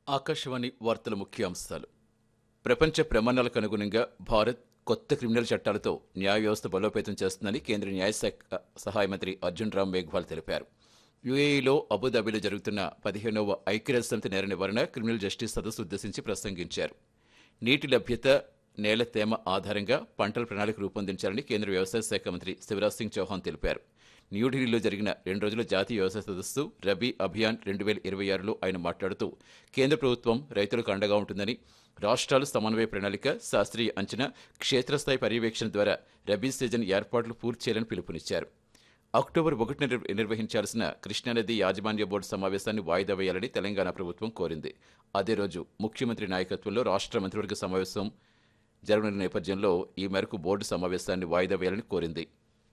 ఆకాశవాణి వార్తల ముఖ్యాంశాలు ప్రపంచ ప్రమాణాలకు అనుగుణంగా భారత్ కొత్త క్రిమినల్ చట్టాలతో న్యాయ వ్యవస్థ బలోపేతం చేస్తుందని కేంద్ర న్యాయశాఖ సహాయ మంత్రి అర్జున్ రామ్ మేఘ్వాల్ తెలిపారు యుఏఈలో అబుదాబిలో జరుగుతున్న పదిహేనవ ఐక్యరాజ్య సమితి నేర నివారణ క్రిమినల్ జస్టిస్ సదస్సు ఉద్దేశించి ప్రసంగించారు నీటి లభ్యత నేల తేమ ఆధారంగా పంటల ప్రణాళిక రూపొందించాలని కేంద్ర వ్యవసాయ శాఖ మంత్రి శివరాజ్ సింగ్ చౌహాన్ తెలిపారు న్యూఢిల్లీలో జరిగిన రెండు రోజుల జాతీయ వ్యవసాయ సదస్సు రబీ అభియాన్ రెండు వేల ఇరవై ఆరులో ఆయన మాట్లాడుతూ కేంద్ర ప్రభుత్వం రైతులకు అండగా ఉంటుందని రాష్ట్రాలు సమన్వయ ప్రణాళిక శాస్త్రీయ అంచనా క్షేత్రస్థాయి పర్యవేక్షణ ద్వారా రబీ సీజన్ ఏర్పాట్లు పూర్తి చేయాలని పిలుపునిచ్చారు అక్టోబర్ ఒకటిన నిర్వ- నిర్వహించాల్సిన కృష్ణానది యాజమాన్య బోర్డు సమావేశాన్ని వాయిదా వేయాలని తెలంగాణ ప్రభుత్వం కోరింది అదే రోజు ముఖ్యమంత్రి నాయకత్వంలో రాష్ట్ర మంత్రివర్గ సమావేశం జరగనున్న నేపథ్యంలో ఈ మేరకు బోర్డు సమావేశాన్ని వాయిదా వేయాలని కోరింది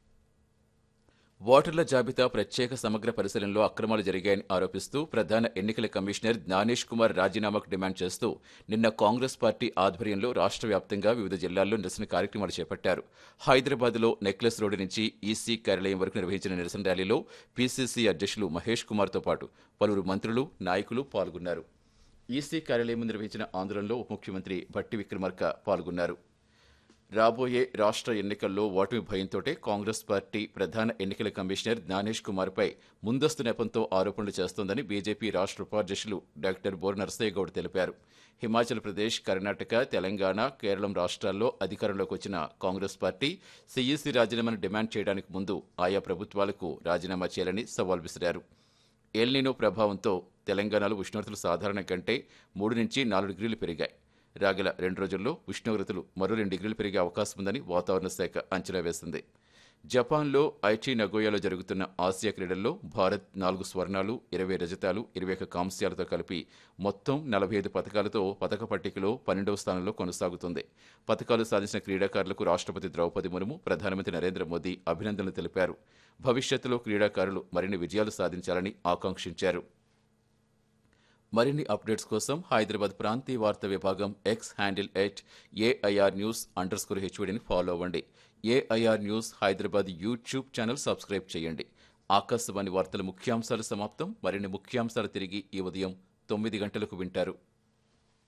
ఓటర్ల జాబితా ప్రత్యేక సమగ్ర పరిశీలనలో అక్రమాలు జరిగాయని ఆరోపిస్తూ ప్రధాన ఎన్నికల కమిషనర్ జ్ఞానేష్ కుమార్ రాజీనామాకు డిమాండ్ చేస్తూ నిన్న కాంగ్రెస్ పార్టీ ఆధ్వర్యంలో రాష్ట్ర వ్యాప్తంగా వివిధ జిల్లాల్లో నిరసన కార్యక్రమాలు చేపట్టారు హైదరాబాద్లో నెక్లెస్ రోడ్డు నుంచి ఈసీ కార్యాలయం వరకు నిర్వహించిన నిరసన ర్యాలీలో పీసీసీ అధ్యక్షులు మహేష్ కుమార్తో పాటు పలువురు మంత్రులు నాయకులు పాల్గొన్నారు ఈసీ కార్యాలయం ముందు నిర్వహించిన ఆందోళనలో ఉప ముఖ్యమంత్రి భట్టి విక్రమార్క పాల్గొన్నారు రాబోయే రాష్ట్ర ఎన్నికల్లో ఓటమి భయంతోటే కాంగ్రెస్ పార్టీ ప్రధాన ఎన్నికల కమిషనర్ జ్ఞానేష్ కుమార్పై ముందస్తు నెపంతో ఆరోపణలు చేస్తోందని బీజేపీ రాష్ట్ర ఉపాధ్యక్షులు డాక్టర్ బోర్ నరసయ్య గౌడ్ తెలిపారు హిమాచల్ ప్రదేశ్ కర్ణాటక తెలంగాణ కేరళం రాష్ట్రాల్లో అధికారంలోకి వచ్చిన కాంగ్రెస్ పార్టీ సీఈసీ రాజీనామాను డిమాండ్ చేయడానికి ముందు ఆయా ప్రభుత్వాలకు రాజీనామా చేయాలని సవాల్ విసిరారు ఎల్నినో ప్రభావంతో తెలంగాణలో ఉష్ణోగ్రతలు సాధారణం కంటే మూడు నుంచి నాలుగు డిగ్రీలు పెరిగాయి రాగల రెండు రోజుల్లో ఉష్ణోగ్రతలు మరో రెండు డిగ్రీలు పెరిగే అవకాశం ఉందని వాతావరణ శాఖ అంచనా వేసింది జపాన్లో ఐచి నగోయాలో జరుగుతున్న ఆసియా క్రీడల్లో భారత్ నాలుగు స్వర్ణాలు ఇరవై రజతాలు ఇరవై ఒక్క కాంస్యాలతో కలిపి మొత్తం నలభై ఐదు పథకాలతో పథక పట్టికలో పన్నెండవ స్థానంలో కొనసాగుతుంది పథకాలు సాధించిన క్రీడాకారులకు రాష్ట్రపతి ద్రౌపది ముర్ము ప్రధానమంత్రి నరేంద్ర మోదీ అభినందనలు తెలిపారు భవిష్యత్తులో క్రీడాకారులు మరిన్ని విజయాలు సాధించాలని ఆకాంక్షించారు మరిన్ని అప్డేట్స్ కోసం హైదరాబాద్ ప్రాంతీయ వార్తా విభాగం X handle at AIR news under score హెచ్వీడీని ఫాలో అవ్వండి AIR news Hyderabad YouTube channel subscribe చేయండి ఆకాశవాణి వార్తల ముఖ్యాంశాలు సమాప్తం మరిన్ని ముఖ్యాంశాలు తిరిగి ఈ ఉదయం తొమ్మిది గంటలకు వింటారు